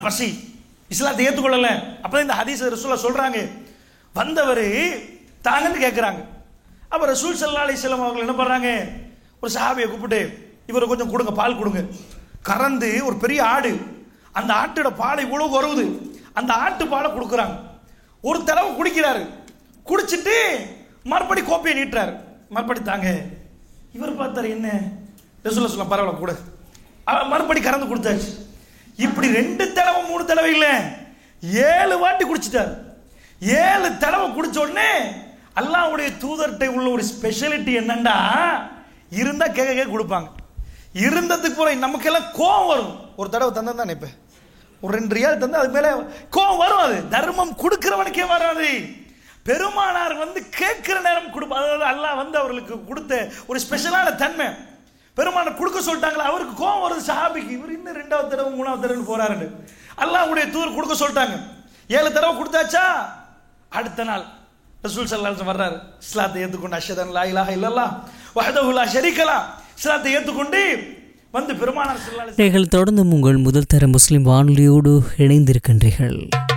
பசி இஸ்லாத்தை ஏற்றுக்கொள்ளல அப்பதான் இந்த ஹதீஸ் ரசூலா சொல்றாங்க வந்தவர் தாங்கன்னு கேட்குறாங்க அப்ப ரசூல் சல்லா அலிஸ்லாம் அவங்க என்ன பண்றாங்க ஒரு சஹாபியை கூப்பிட்டு இவரை கொஞ்சம் கொடுங்க பால் கொடுங்க கறந்து ஒரு பெரிய ஆடு அந்த ஆட்டோட பாலை இவ்வளவு வருது அந்த ஆட்டு பாலை கொடுக்குறாங்க ஒரு தடவை குடிக்கிறாரு குடிச்சிட்டு மறுபடி கோப்பையை நீட்டுறாரு மறுபடி தாங்க இவர் பார்த்தாரு என்ன ரசூலா சொல்ல பரவாயில்ல கூட அஹ் மறுபடி கறந்து கொடுத்தாச்சு இப்படி ரெண்டு தடவை மூணு தடவை இல்ல ஏழு வாட்டி குடிச்சிட்டாரு ஏழு தடவை குடிச்ச உடனே அல்லாஹ்வுடைய தூதர்கிட்ட உள்ள ஒரு ஸ்பெஷாலிட்டி என்னன்னா இருந்தா கேட்க கேட்க கொடுப்பாங்க இருந்ததுக்கு போற நமக்கெல்லாம் கோவம் வரும் ஒரு தடவை தந்தா தானே இப்ப ஒரு ரெண்டு ரியால் தந்தா அது மேல கோவம் வரும் அது தர்மம் கொடுக்கிறவனுக்கே வராது பெருமானார் வந்து கேட்கிற நேரம் கொடுப்பா அதாவது அல்லாஹ் வந்து அவர்களுக்கு கொடுத்த ஒரு ஸ்பெஷலான தன்மை பெருமானார் கொடுக்க சொல்லிட்டாங்களா அவருக்கு கோவம் வருது சஹாபிக்கு இவர் இன்னும் ரெண்டாவது தடவை மூணாவது தடவை போறாருன்னு அல்லாஹ்வுடைய தூதர் கொடுக்க சொல்லிட்டாங்க ஏழு தடவை கொடுத்தாச்சா அடுத்த நாள் ரசூல் சல்லாஹ் வர்றாரு இஸ்லாத்தை ஏற்றுக்கொண்டு அஷதன் லா இலாஹ இல்லல்லாஹ் வஹதஹு லா ஷரீக லஹ் இஸ்லாத்தை ஏற்றுக்கொண்டு வந்து பெருமானார் ஸல்லல்லாஹு அலைஹி நீங்கள் தொடர்ந்து உங்கள் முதல் தர முஸ்லிம் வானொலியோடு இணைந்திருக்கின்றீர்கள்